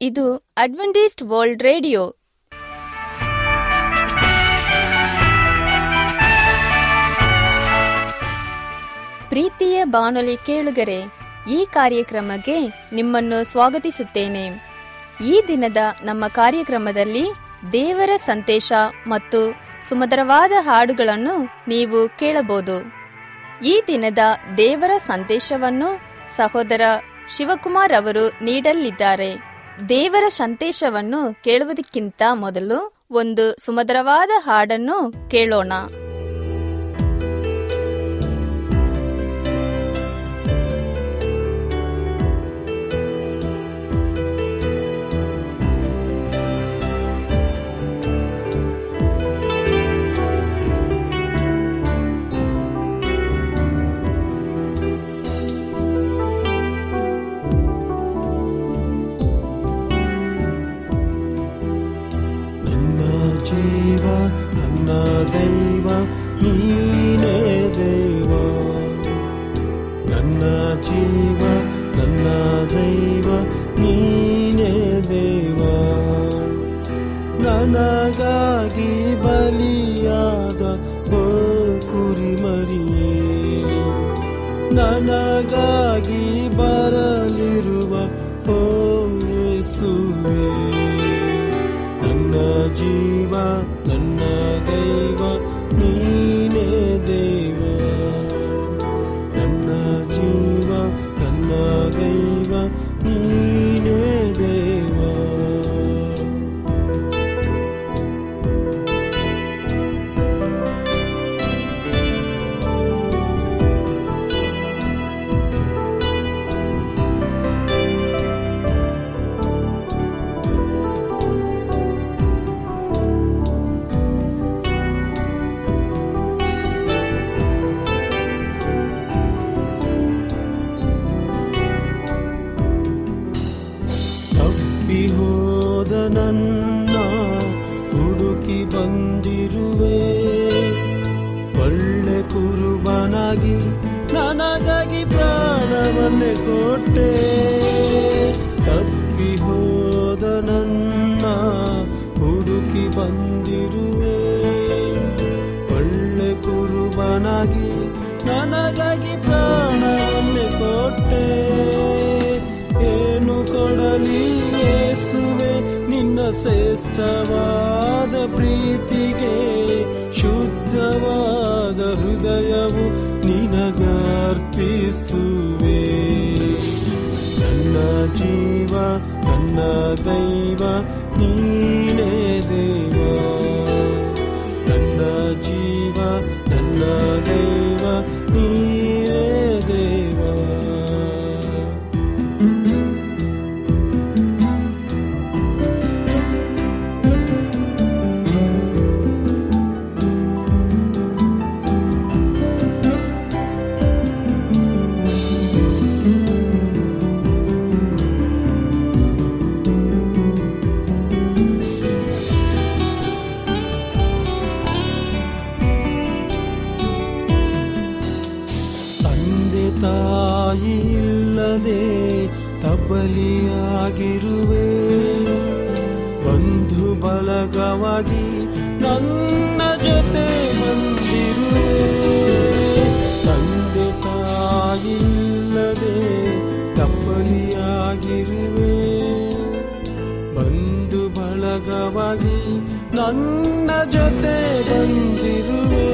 ಇದು Adventist world radio ಪ್ರೀತಿಯ ಬಾನುಲಿ ಕೇಳುಗರೆ ಈ ಕಾರ್ಯಕ್ರಮಕ್ಕೆ ನಿಮ್ಮನ್ನು ಸ್ವಾಗತಿಸುತ್ತೇನೆ ಈ ದಿನದ ನಮ್ಮ ಕಾರ್ಯಕ್ರಮದಲ್ಲಿ ದೇವರ ಸಂದೇಶ ಮತ್ತು ಸುಮಧುರವಾದ ಹಾಡುಗಳನ್ನು ನೀವು ಕೇಳಬಹುದು ಈ ದಿನದ ದೇವರ ಸಂದೇಶವನ್ನು ಸಹೋದರ ಶಿವಕುಮಾರ್ ಅವರು ನೀಡಲಿದ್ದಾರೆ ದೇವರ ಸಂದೇಶವನ್ನು ಕೇಳುವುದಕ್ಕಿಂತ ಮೊದಲು ಒಂದು ಸುಮಧುರವಾದ ಹಾಡನ್ನು ಕೇಳೋಣ ನನ್ನ ಜೀವ ನನ್ನ ದೈವ ನೀನೇ ದೇವ ನನ್ನ ಜೀವ ನನ್ನ ದೈವ ನೀನೇ ದೇವ ನನಗಾಗಿ ಬಲಿಯಾದ ಓ ಕುರಿಮರಿಯೇ ನನಗಾಗಿ ಬರಲಿರುವ ಓ ಯೇಸುವೇ ನನ್ನ ಜೀವ ನನ್ನ ದೈವ ನೀನೇ ದೇವ ನನ್ನ ಜೀವ ನನ್ನ ದೈವ ನೀನೇ ದೇವ ತಪ್ಪಿ ಹೋದ ನನ್ನ ಹುಡುಕಿ ಬಂದಿರುವೆ ಒಳ್ಳೆ ಕುರುಬನಾಗಿ ನನಗಾಗಿ ಪ್ರಾಣವನ್ನೇ ಕೊಟ್ಟೆ ತಪ್ಪಿ ಹೋದ ನನ್ನ ಹುಡುಕಿ ಬಂದಿರುವೆ ಒಳ್ಳೆ ಕುರುಬನಾಗಿ ನನಗಾಗಿ ಪ್ರಾಣವನ್ನೇ ಕೊಟ್ಟೆ ಏನು ಕೊಡಲಿ ಯೇಸುವೆ ನಿನ್ನ ಶ್ರೇಷ್ಠವಾದ ಪ್ರೀತಿಗೆ ಶುದ್ಧವಾದ ಹೃದಯವು ನಿನಗರ್ಪಿಸುವೆ ನನ್ನ ಜೀವ ನನ್ನ ದೈವ ನೀನೇ ದೇವ ನನ್ನ ಜೀವ ನನ್ನ ದೈವ ನೀನೇ ದೇವ ತಂದೆ ತಾಯಿ ಇಲ್ಲದೆ ತಬ್ಬಲಿಯಾಗಿರುವೆ ಬಂಧು ಬಲಗವಾಗಿ ನನ್ನ ಜೊತೆ ಬಂದಿರುವೆ ತಂದೆ ತಾಯಿ ಇಲ್ಲದೆ ತಬ್ಬಲಿಯಾಗಿರುವೆ ಬಂಧು ಬಳಗವಾಗಿ ನನ್ನ ಜೊತೆ ಬಂದಿರುವೆ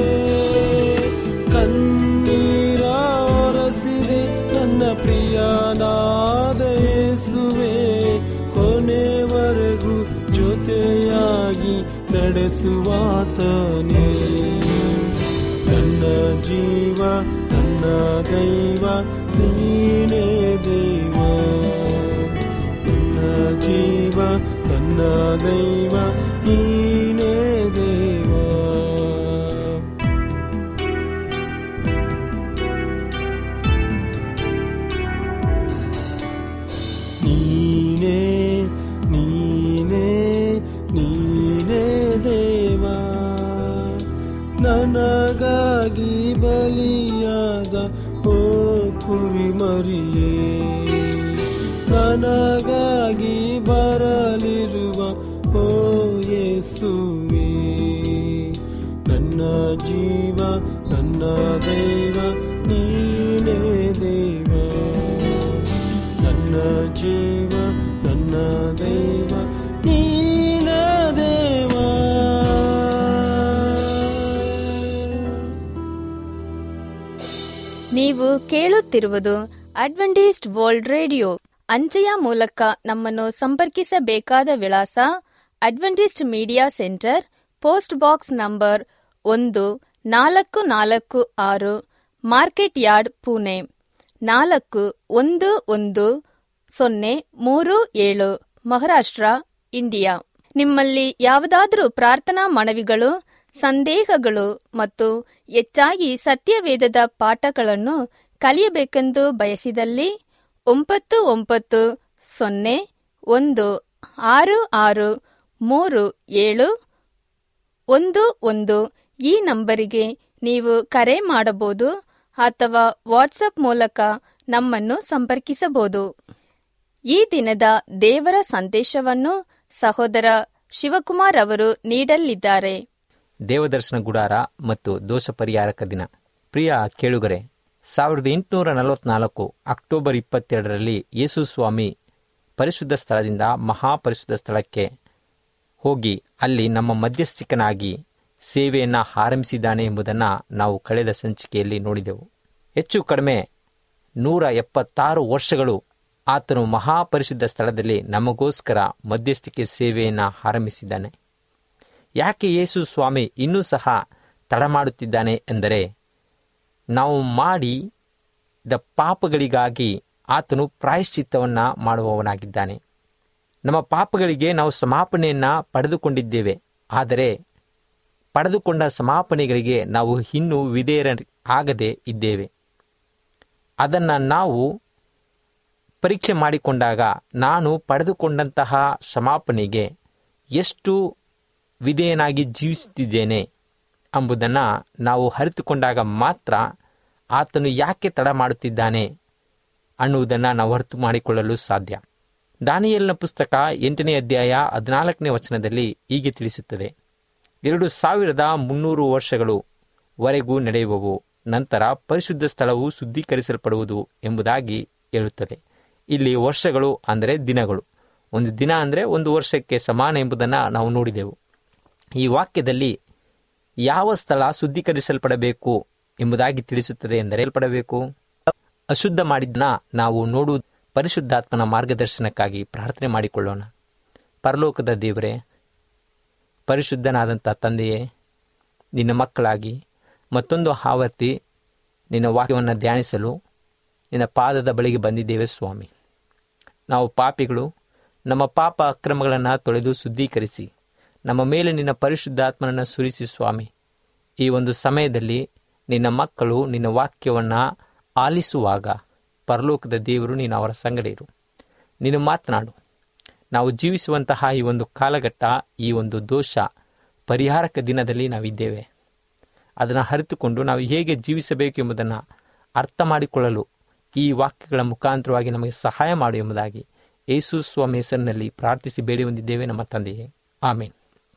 ಕಣ್ಣೀರ ಒರೆಸಿದೆ ನನ್ನ ಪ್ರಿಯನಾದ ಯೇಸುವೆ ಕೊನೆವರೆಗೂ ಜೊತೆಯಾಗಿ ನಡೆಸುವಾತನೇ ನನ್ನ ಜೀವ ನನ್ನ ದೈವ ನೀನೇ ದೇವ ನನ್ನ ಜೀವ ನನ್ನ ದೈವ ನೀನೇ ದೇವ ನೀನೇ ನೀನೇ ನೀನೇ ದೇವ ನನಗಾಗಿ ಬಲಿಯಾದ ಓ ಕುರಿಮರಿಯೇ ನನಗಾಗಿ ಬರಲಿರುವ ಓ ಯೇಸುವೆ ನನ್ನ ಜೀವ ನನ್ನ ದೈವ ನೀನೇ ದೇವ ನನ್ನ ಜೀವ ನನ್ನ ದೈವ ನೀನೇ ದೇವ ನೀವು ಕೇಳುತ್ತಿರುವುದು ಅಡ್ವೆಂಟಿಸ್ಟ್ ವರ್ಲ್ಡ್ ರೇಡಿಯೋ ಅಂಚೆಯ ಮೂಲಕ ನಮ್ಮನ್ನು ಸಂಪರ್ಕಿಸಬೇಕಾದ ವಿಳಾಸ Adventist media centre post box number ಒಂದು ನಾಲ್ಕು ನಾಲ್ಕು ಆರು ಮಾರ್ಕೆಟ್ ಯಾರ್ಡ್ ಪುಣೆ ನಾಲ್ಕು ಒಂದು ಒಂದು ಸೊನ್ನೆ ಮೂರು ಏಳು ಮಹಾರಾಷ್ಟ್ರ ಇಂಡಿಯಾ ನಿಮ್ಮಲ್ಲಿ ಯಾವುದಾದರೂ ಪ್ರಾರ್ಥನಾ ಮನವಿಗಳು ಸಂದೇಹಗಳು ಮತ್ತು ಹೆಚ್ಚಾಗಿ ಸತ್ಯವೇದದ ಪಾಠಗಳನ್ನು ಕಲಿಯಬೇಕೆಂದು ಬಯಸಿದಲ್ಲಿ ಒಂಬತ್ತು ಒಂಬತ್ತು ಸೊನ್ನೆ ಒಂದು ಆರು ಆರು ಮೂರು ಏಳು ಒಂದು ಒಂದು ಈ ನಂಬರಿಗೆ ನೀವು ಕರೆ ಮಾಡಬಹುದು ಅಥವಾ ವಾಟ್ಸಪ್ ಮೂಲಕ ನಮ್ಮನ್ನು ಸಂಪರ್ಕಿಸಬಹುದು ಈ ದಿನದ ದೇವರ ಸಂದೇಶವನ್ನು ಸಹೋದರ ಶಿವಕುಮಾರ್ ಅವರು ನೀಡಲಿದ್ದಾರೆ ದೇವದರ್ಶನ ಗುಡಾರ ಮತ್ತು ದೋಷ ಪರಿಹಾರಕ ದಿನ ಪ್ರಿಯ ಕೇಳುಗರೆ ಸಾವಿರದ ಎಂಟುನೂರ ನಲವತ್ನಾಲ್ಕು ಅಕ್ಟೋಬರ್ ಇಪ್ಪತ್ತೆರಡರಲ್ಲಿ ಯೇಸು ಸ್ವಾಮಿ ಪರಿಶುದ್ಧ ಸ್ಥಳದಿಂದ ಮಹಾಪರಿಶುದ್ಧ ಸ್ಥಳಕ್ಕೆ ಹೋಗಿ ಅಲ್ಲಿ ನಮ್ಮ ಮಧ್ಯಸ್ಥಿಕನಾಗಿ ಸೇವೆಯನ್ನು ಆರಂಭಿಸಿದ್ದಾನೆ ಎಂಬುದನ್ನು ನಾವು ಕಳೆದ ಸಂಚಿಕೆಯಲ್ಲಿ ನೋಡಿದೆವು ಹೆಚ್ಚು ಕಡಿಮೆ ನೂರ ಎಪ್ಪತ್ತಾರು ವರ್ಷಗಳು ಆತನು ಮಹಾಪರಿಶುದ್ಧ ಸ್ಥಳದಲ್ಲಿ ನಮಗೋಸ್ಕರ ಮಧ್ಯಸ್ಥಿಕೆ ಸೇವೆಯನ್ನು ಆರಂಭಿಸಿದ್ದಾನೆ ಯಾಕೆ ಯೇಸು ಸ್ವಾಮಿ ಇನ್ನೂ ಸಹ ತಡ ಮಾಡುತ್ತಿದ್ದಾನೆ ಎಂದರೆ ನಾವು ಮಾಡಿ ದ ಪಾಪಗಳಿಗಾಗಿ ಆತನು ಪ್ರಾಯಶ್ಚಿತ್ತವನ್ನು ಮಾಡುವವನಾಗಿದ್ದಾನೆ ನಮ್ಮ ಪಾಪಗಳಿಗೆ ನಾವು ಸಮಾಪನೆಯನ್ನು ಪಡೆದುಕೊಂಡಿದ್ದೇವೆ ಆದರೆ ಪಡೆದುಕೊಂಡ ಸಮಾಪನೆಗಳಿಗೆ ನಾವು ಇನ್ನೂ ವಿಧೇಯರ ಆಗದೆ ಇದ್ದೇವೆ ಅದನ್ನು ನಾವು ಪರೀಕ್ಷೆ ಮಾಡಿಕೊಂಡಾಗ ನಾನು ಪಡೆದುಕೊಂಡಂತಹ ಕ್ಷಮಾಪಣೆಗೆ ಎಷ್ಟು ವಿಧೇಯನಾಗಿ ಜೀವಿಸುತ್ತಿದ್ದೇನೆ ಎಂಬುದನ್ನು ನಾವು ಅರಿತುಕೊಂಡಾಗ ಮಾತ್ರ ಆತನು ಯಾಕೆ ತಡ ಮಾಡುತ್ತಿದ್ದಾನೆ ಅನ್ನುವುದನ್ನು ನಾವು ಅರ್ಥ ಮಾಡಿಕೊಳ್ಳಲು ಸಾಧ್ಯ ದಾನಿಯಲ್ನ ಪುಸ್ತಕ ಎಂಟನೇ ಅಧ್ಯಾಯ ಹದಿನಾಲ್ಕನೇ ವಚನದಲ್ಲಿ ಹೀಗೆ ತಿಳಿಸುತ್ತದೆ ಎರಡು ಸಾವಿರದ ಮುನ್ನೂರು ವರ್ಷಗಳು ವರೆಗೂ ನಡೆಯುವವು ನಂತರ ಪರಿಶುದ್ಧ ಸ್ಥಳವು ಶುದ್ಧೀಕರಿಸಲ್ಪಡುವುದು ಎಂಬುದಾಗಿ ಹೇಳುತ್ತದೆ ಇಲ್ಲಿ ವರ್ಷಗಳು ಅಂದರೆ ದಿನಗಳು ಒಂದು ದಿನ ಅಂದರೆ ಒಂದು ವರ್ಷಕ್ಕೆ ಸಮಾನ ಎಂಬುದನ್ನು ನಾವು ನೋಡಿದೆವು ಈ ವಾಕ್ಯದಲ್ಲಿ ಯಾವ ಸ್ಥಳ ಶುದ್ಧೀಕರಿಸಲ್ಪಡಬೇಕು ಎಂಬುದಾಗಿ ತಿಳಿಸುತ್ತದೆ ಎಂದರೆ ಏಲ್ಪಡಬೇಕು ಅಶುದ್ಧ ಮಾಡಿದ್ದನ್ನ ನಾವು ನೋಡು ಪರಿಶುದ್ಧಾತ್ಮನ ಮಾರ್ಗದರ್ಶನಕ್ಕಾಗಿ ಪ್ರಾರ್ಥನೆ ಮಾಡಿಕೊಳ್ಳೋಣ ಪರಲೋಕದ ದೇವರೇ ಪರಿಶುದ್ಧನಾದಂಥ ತಂದೆಯೇ ನಿನ್ನ ಮಕ್ಕಳಾಗಿ ಮತ್ತೊಂದು ಆವರ್ತಿ ನಿನ್ನ ವಾಕ್ಯವನ್ನು ಧ್ಯಾನಿಸಲು ನಿನ್ನ ಪಾದದ ಬಳಿಗೆ ಬಂದಿದ್ದೇವೆ ಸ್ವಾಮಿ ನಾವು ಪಾಪಿಗಳು ನಮ್ಮ ಪಾಪ ಅಕ್ರಮಗಳನ್ನು ತೊಳೆದು ಶುದ್ಧೀಕರಿಸಿ ನಮ್ಮ ಮೇಲೆ ನಿನ್ನ ಪರಿಶುದ್ಧಾತ್ಮನನ್ನು ಸುರಿಸಿ ಸ್ವಾಮಿ ಈ ಒಂದು ಸಮಯದಲ್ಲಿ ನಿನ್ನ ಮಕ್ಕಳು ನಿನ್ನ ವಾಕ್ಯವನ್ನು ಆಲಿಸುವಾಗ ಪರಲೋಕದ ದೇವರು ನೀನು ಅವರ ಸಂಗಡ ಇರು ನೀನು ಮಾತನಾಡು ನಾವು ಜೀವಿಸುವಂತಹ ಈ ಒಂದು ಕಾಲಘಟ್ಟ ಈ ಒಂದು ದೋಷ ಪರಿಹಾರಕ ದಿನದಲ್ಲಿ ನಾವಿದ್ದೇವೆ ಅದನ್ನು ಅರಿತುಕೊಂಡು ನಾವು ಹೇಗೆ ಜೀವಿಸಬೇಕು ಎಂಬುದನ್ನು ಅರ್ಥ ಮಾಡಿಕೊಳ್ಳಲು ಈ ವಾಕ್ಯಗಳ ಮುಖಾಂತರವಾಗಿ ನಮಗೆ ಸಹಾಯ ಮಾಡು ಎಂಬುದಾಗಿ ಯೇಸು ಸ್ವಾಮಿ ಹೆಸರಿನಲ್ಲಿ ಪ್ರಾರ್ಥಿಸಿ ಬೇಡಿ ಹೊಂದಿದ್ದೇವೆ ನಮ್ಮ ತಂದೆಯೇ ಆಮೇನ್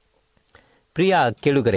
ಪ್ರಿಯ ಕೇಳುಗರೆ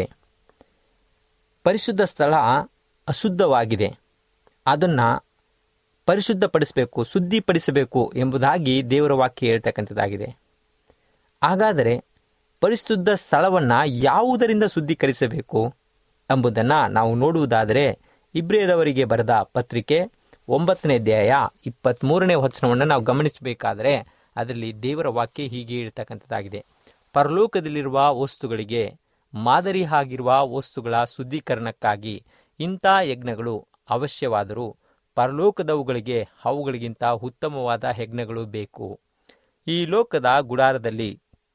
ಪರಿಶುದ್ಧ ಸ್ಥಳ ಅಶುದ್ಧವಾಗಿದೆ ಅದನ್ನು ಪರಿಶುದ್ಧಪಡಿಸಬೇಕು ಶುದ್ಧಿಪಡಿಸಬೇಕು ಎಂಬುದಾಗಿ ದೇವರ ವಾಕ್ಯ ಹೇಳ್ತಕ್ಕಂಥದ್ದಾಗಿದೆ ಹಾಗಾದರೆ ಪರಿಶುದ್ಧ ಸ್ಥಳವನ್ನು ಯಾವುದರಿಂದ ಶುದ್ಧೀಕರಿಸಬೇಕು ಎಂಬುದನ್ನು ನಾವು ನೋಡುವುದಾದರೆ ಇಬ್ರಿಯದವರಿಗೆ ಬರೆದ ಪತ್ರಿಕೆ ಒಂಬತ್ತನೇ ಅಧ್ಯಾಯ ಇಪ್ಪತ್ತ್ಮೂರನೇ ವಚನವನ್ನು ನಾವು ಗಮನಿಸಬೇಕಾದರೆ ಅದರಲ್ಲಿ ದೇವರ ವಾಕ್ಯ ಹೀಗೆ ಹೇಳ್ತಕ್ಕಂಥದ್ದಾಗಿದೆ ಪರಲೋಕದಲ್ಲಿರುವ ವಸ್ತುಗಳಿಗೆ ಮಾದರಿ ಆಗಿರುವ ವಸ್ತುಗಳ ಶುದ್ಧೀಕರಣಕ್ಕಾಗಿ ಇಂಥ ಯಜ್ಞಗಳು ಅವಶ್ಯವಾದರೂ ಪರಲೋಕದವುಗಳಿಗೆ ಅವುಗಳಿಗಿಂತ ಉತ್ತಮವಾದ ಯಜ್ಞಗಳು ಬೇಕು ಈ ಲೋಕದ ಗುಡಾರದಲ್ಲಿ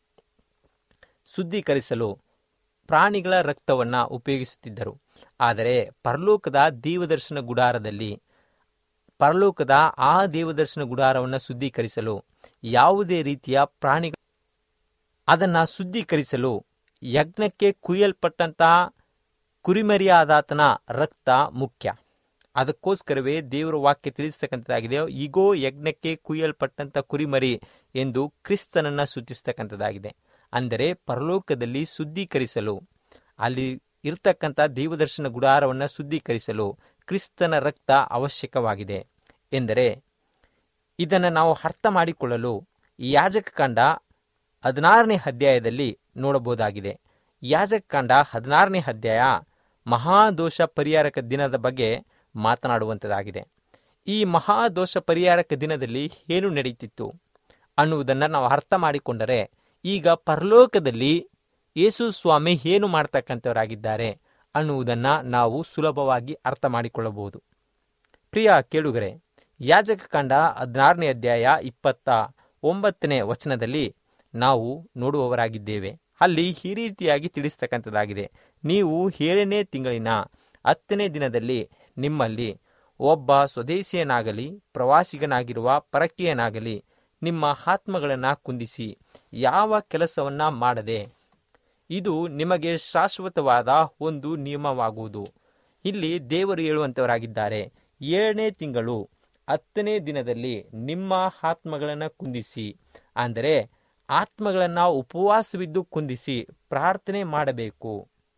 ಶುದ್ಧೀಕರಿಸಲು ಪ್ರಾಣಿಗಳ ರಕ್ತವನ್ನು ಉಪಯೋಗಿಸುತ್ತಿದ್ದರು ಆದರೆ ಪರಲೋಕದ ದೇವದರ್ಶನ ಗುಡಾರದಲ್ಲಿ ಪರಲೋಕದ ಆ ದೇವದರ್ಶನ ಗುಡಾರವನ್ನು ಶುದ್ಧೀಕರಿಸಲು ಯಾವುದೇ ರೀತಿಯ ಪ್ರಾಣಿಗಳ ಅದನ್ನು ಶುದ್ಧೀಕರಿಸಲು ಯಜ್ಞಕ್ಕೆ ಕುಯ್ಯಲ್ಪಟ್ಟಂತಹ ಕುರಿಮರಿಯಾದಾತನ ರಕ್ತ ಮುಖ್ಯ ಅದಕ್ಕೋಸ್ಕರವೇ ದೇವರ ವಾಕ್ಯ ತಿಳಿಸ್ತಕ್ಕಂಥದ್ದಾಗಿದೆ ಈಗೋ ಯಜ್ಞಕ್ಕೆ ಕುಯ್ಯಲ್ಪಟ್ಟಂತ ಕುರಿಮರಿ ಎಂದು ಕ್ರಿಸ್ತನನ್ನ ಸೂಚಿಸ್ತಕ್ಕಂಥದ್ದಾಗಿದೆ ಅಂದರೆ ಪರಲೋಕದಲ್ಲಿ ಶುದ್ಧೀಕರಿಸಲು ಅಲ್ಲಿ ಇರ್ತಕ್ಕಂಥ ದೇವದರ್ಶನ ಗುಡಾರವನ್ನು ಶುದ್ಧೀಕರಿಸಲು ಕ್ರಿಸ್ತನ ರಕ್ತ ಅವಶ್ಯಕವಾಗಿದೆ ಎಂದರೆ ಇದನ್ನು ನಾವು ಅರ್ಥ ಮಾಡಿಕೊಳ್ಳಲು ಈ ಯಾಜಕ ಕಾಂಡ ಹದಿನಾರನೇ ಅಧ್ಯಾಯದಲ್ಲಿ ನೋಡಬಹುದಾಗಿದೆ ಯಾಜಕ ಕಾಂಡ ಹದಿನಾರನೇ ಅಧ್ಯಾಯ ಮಹಾದೋಷ ಪರಿಹಾರಕ ದಿನದ ಬಗ್ಗೆ ಮಾತನಾಡುವಂಥದ್ದಾಗಿದೆ ಈ ಮಹಾದೋಷ ಪರಿಹಾರಕ ದಿನದಲ್ಲಿ ಏನು ನಡೀತಿತ್ತು ಅನ್ನುವುದನ್ನು ನಾವು ಅರ್ಥ ಮಾಡಿಕೊಂಡರೆ ಈಗ ಪರಲೋಕದಲ್ಲಿ ಯೇಸು ಸ್ವಾಮಿ ಏನು ಮಾಡ್ತಕ್ಕಂಥವರಾಗಿದ್ದಾರೆ ಅನ್ನುವುದನ್ನ ನಾವು ಸುಲಭವಾಗಿ ಅರ್ಥ ಮಾಡಿಕೊಳ್ಳಬಹುದು ಪ್ರಿಯ ಕೇಳುಗರೆ ಯಾಜಕ ಕಂಡ ಹದಿನಾರನೇ ಅಧ್ಯಾಯ ಇಪ್ಪತ್ತ ಒಂಬತ್ತನೇ ವಚನದಲ್ಲಿ ನಾವು ನೋಡುವವರಾಗಿದ್ದೇವೆ ಅಲ್ಲಿ ಈ ರೀತಿಯಾಗಿ ತಿಳಿಸ್ತಕ್ಕಂಥದ್ದಾಗಿದೆ ನೀವು ಏಳನೇ ತಿಂಗಳಿನ ಹತ್ತನೇ ದಿನದಲ್ಲಿ ನಿಮ್ಮಲ್ಲಿ ಒಬ್ಬ ಸ್ವದೇಶಿಯನಾಗಲಿ ಪ್ರವಾಸಿಗನಾಗಿರುವ ಪರಕೀಯನಾಗಲಿ ನಿಮ್ಮ ಆತ್ಮಗಳನ್ನು ಕುಂದಿಸಿ ಯಾವ ಕೆಲಸವನ್ನ ಮಾಡದೆ ಇದು ನಿಮಗೆ ಶಾಶ್ವತವಾದ ಒಂದು ನಿಯಮವಾಗುವುದು ಇಲ್ಲಿ ದೇವರು ಹೇಳುವಂಥವರಾಗಿದ್ದಾರೆ ಏಳನೇ ತಿಂಗಳು ಹತ್ತನೇ ದಿನದಲ್ಲಿ ನಿಮ್ಮ ಆತ್ಮಗಳನ್ನು ಕುಂದಿಸಿ ಅಂದರೆ ಆತ್ಮಗಳನ್ನು ಉಪವಾಸವಿದ್ದು ಕುಂದಿಸಿ ಪ್ರಾರ್ಥನೆ ಮಾಡಬೇಕು